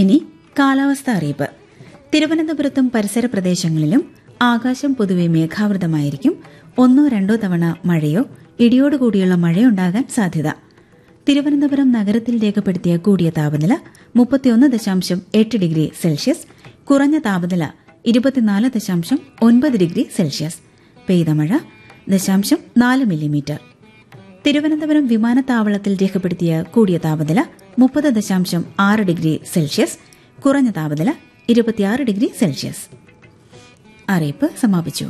ഇനി കാലാവസ്ഥ അറിയിപ്പ് തിരുവനന്തപുരത്തും പരിസര പ്രദേശങ്ങളിലും ആകാശം പൊതുവെ മേഘാവൃതമായിരിക്കും ഒന്നോ രണ്ടോ തവണ മഴയോ ഇടിയോടുകൂടിയുള്ള മഴയുണ്ടാകാൻ സാധ്യത തിരുവനന്തപുരം നഗരത്തിൽ രേഖപ്പെടുത്തിയ കൂടിയ താപനില മുപ്പത്തിയൊന്ന് ദശാംശം എട്ട് ഡിഗ്രി സെൽഷ്യസ് കുറഞ്ഞ താപനില ഇരുപത്തിനാല് ദശാംശം ഒൻപത് ഡിഗ്രി സെൽഷ്യസ് പെയ്ത മഴ ദശാംശം നാല് മില്ലിമീറ്റർ തിരുവനന്തപുരം വിമാനത്താവളത്തിൽ രേഖപ്പെടുത്തിയ കൂടിയ താപനില മുപ്പത് ദശാംശം ആറ് ഡിഗ്രി സെൽഷ്യസ് കുറഞ്ഞ താപനില ഇരുപത്തിയാറ് ഡിഗ്രി സെൽഷ്യസ് അറിയിപ്പ് സമാപിച്ചു